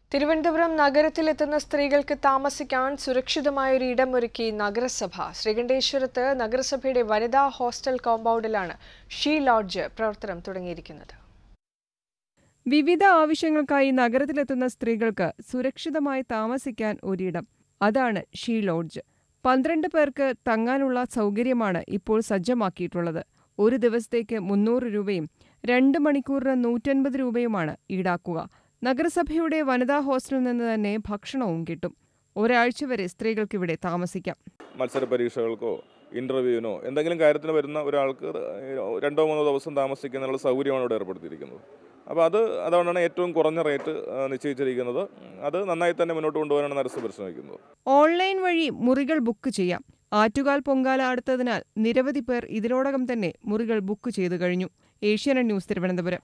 തിരുവനന്തപുരം നഗരത്തിലെത്തുന്ന സ്ത്രീകൾക്ക് താമസിക്കാൻ സുരക്ഷിതമായ ഒരു ഇടമൊരുക്കി നഗരസഭ ശ്രീകണ്ഠേശ്വരത്ത് നഗരസഭയുടെ വനിതാ ഹോസ്റ്റൽ കോമ്പൗണ്ടിലാണ് ഷീ ലോഡ്ജ് പ്രവർത്തനം തുടങ്ങിയിരിക്കുന്നത് വിവിധ ആവശ്യങ്ങൾക്കായി നഗരത്തിലെത്തുന്ന സ്ത്രീകൾക്ക് സുരക്ഷിതമായി താമസിക്കാൻ ഒരിടം അതാണ് ഷീ ലോഡ്ജ് പന്ത്രണ്ട് പേർക്ക് തങ്ങാനുള്ള സൗകര്യമാണ് ഇപ്പോൾ സജ്ജമാക്കിയിട്ടുള്ളത് ഒരു ദിവസത്തേക്ക് മുന്നൂറ് രൂപയും രണ്ട് മണിക്കൂറിന് നൂറ്റൻപത് രൂപയുമാണ് ഈടാക്കുക നഗരസഭയുടെ വനിതാ ഹോസ്റ്റലിൽ നിന്ന് തന്നെ ഭക്ഷണവും കിട്ടും ഒരാഴ്ച വരെ സ്ത്രീകൾക്കിവിടെ താമസിക്കാം മത്സര പരീക്ഷകൾക്കോ ഇൻ്റർവ്യൂവിനോ എന്തെങ്കിലും കാര്യത്തിന് വരുന്ന ഒരാൾക്ക് രണ്ടോ മൂന്നോ ദിവസം താമസിക്കുന്നതിനുള്ള സൗകര്യമാണ് ഇവിടെ ഏർപ്പെടുത്തിയിരിക്കുന്നത് അപ്പോൾ അത് അതുകൊണ്ടാണ് ഏറ്റവും കുറഞ്ഞ റേറ്റ് ആ, നിശ്ചയിച്ചിരിക്കുന്നത് അത് നന്നായി തന്നെ മുന്നോട്ട് കൊണ്ടുപോകാനാണ് നരസ് പരിശ്രമിക്കുന്നത് ഓൺലൈൻ വഴി മുറികൾ ബുക്ക് ചെയ്യാം ആറ്റുകാൽ പൊങ്കാല അടുത്തതിനാൽ നിരവധി പേർ ഇതിനോടകം തന്നെ മുറികൾ ബുക്ക് ചെയ്തു കഴിഞ്ഞു ഏഷ്യാനെറ്റ് ന്യൂസ് തിരുവനന്തപുരം